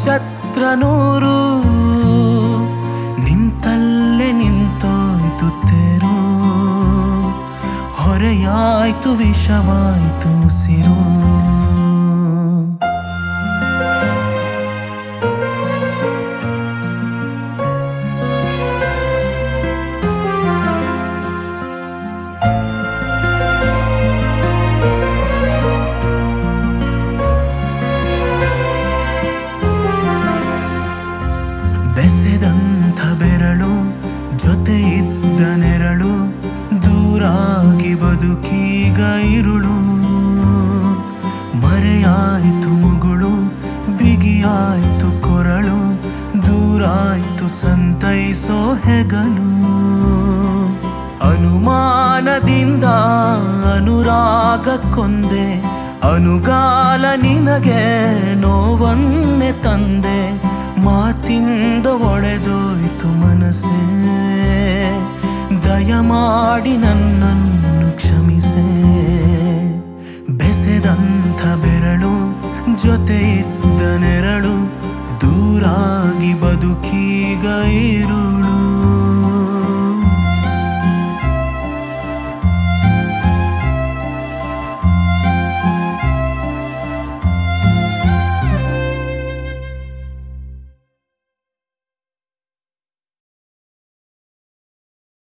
ನಕ್ಷತ್ರ ನೂರು ನಿಂತಲ್ಲೇ ನಿಂತೋಯ್ತು ತೇರು ಹೊರೆಯಾಯ್ತು ವಿಷವಾಯ್ತು ಸಿರು ಬೆಸೆದಂಥ ಬೆರಳು ಜೊತೆ ಇದ್ದ ನೆರಳು ದೂರಾಗಿ ಬದುಕೀಗ ಇರುಳು ಮರೆಯಾಯ್ತು ಮುಗುಳು ಬಿಗಿಯಾಯ್ತು ಕೊರಳು ದೂರಾಯ್ತು ಸಂತೈಸೋ ಹೆಗಲು ಅನುಮಾನದಿಂದ ಅನುರಾಗ ಕೊಂದೆ ಅನುಗಾಲ ನಿನಗೆ ನೋವನ್ನೆ ತಂದೆ ಮಾತಿಂದ ಒಡೆದೋಯ್ತು ಮನಸ್ಸೇ ದಯಮಾಡಿ ನನ್ನನ್ನು ಕ್ಷಮಿಸೆ ಬೆಸೆದಂಥ ಬೆರಳು ಜೊತೆ ಇದ್ದ ನೆರಳು ದೂರಾಗಿ ಬದುಕೀಗ ಇರುಳು